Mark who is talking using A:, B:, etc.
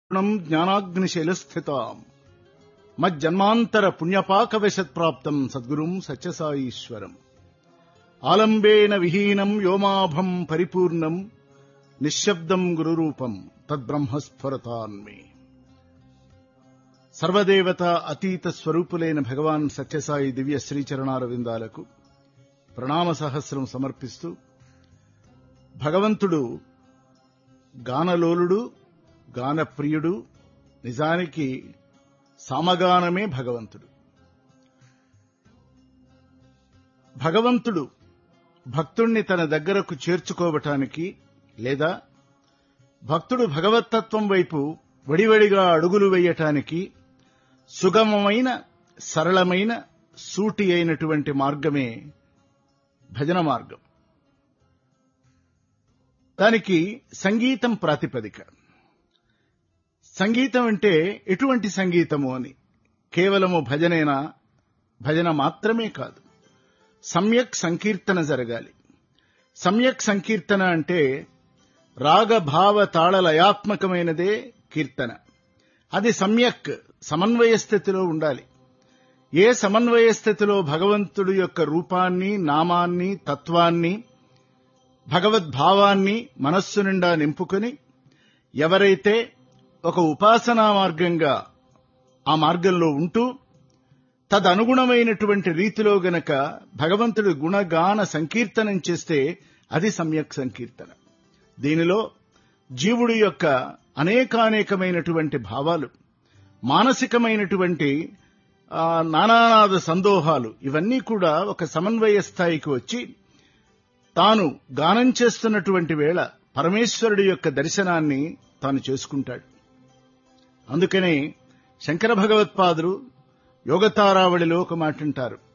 A: గుణం జ్ఞానాగ్నిశైలస్థితాం మజ్జన్మాంతర పుణ్యపాకవశత్ప్రాప్తం సద్గురుం సత్యసాయీశ్వరం ఆలంబేన విహీనం వ్యోమాభం పరిపూర్ణం నిశ్శబ్దం గురురూపం తద్బ్రహ్మస్ఫురతాన్మే సర్వదేవత అతీత స్వరూపులైన భగవాన్ సత్యసాయి దివ్య శ్రీచరణార విందాలకు ప్రణామ సహస్రం సమర్పిస్తూ భగవంతుడు గానలోలుడు గానప్రియుడు నిజానికి సామగానమే భగవంతుడు భగవంతుడు భక్తుణ్ణి తన దగ్గరకు చేర్చుకోవటానికి లేదా భక్తుడు భగవత్తత్వం వైపు వడివడిగా అడుగులు వేయటానికి సుగమమైన సరళమైన సూటి అయినటువంటి మార్గమే భజన మార్గం దానికి సంగీతం ప్రాతిపదిక సంగీతం అంటే ఎటువంటి సంగీతము అని కేవలము భజనేనా భజన మాత్రమే కాదు సమ్యక్ సంకీర్తన జరగాలి సమ్యక్ సంకీర్తన అంటే రాగ భావ తాళ లయాత్మకమైనదే కీర్తన అది సమ్యక్ సమన్వయ స్థితిలో ఉండాలి ఏ సమన్వయ స్థితిలో భగవంతుడి యొక్క రూపాన్ని నామాన్ని తత్వాన్ని భగవద్భావాన్ని మనస్సు నిండా నింపుకొని ఎవరైతే ఒక ఉపాసనా మార్గంగా ఆ మార్గంలో ఉంటూ తదనుగుణమైనటువంటి రీతిలో గనక భగవంతుడి గుణగాన సంకీర్తనం చేస్తే అది సమ్యక్ సంకీర్తన దీనిలో జీవుడి యొక్క అనేకానేకమైనటువంటి భావాలు మానసికమైనటువంటి నానానాద సందోహాలు ఇవన్నీ కూడా ఒక సమన్వయ స్థాయికి వచ్చి తాను గానం చేస్తున్నటువంటి వేళ పరమేశ్వరుడి యొక్క దర్శనాన్ని తాను చేసుకుంటాడు అందుకనే శంకర భగవత్పాదులు యోగతారావళిలో ఒక మాట అంటారు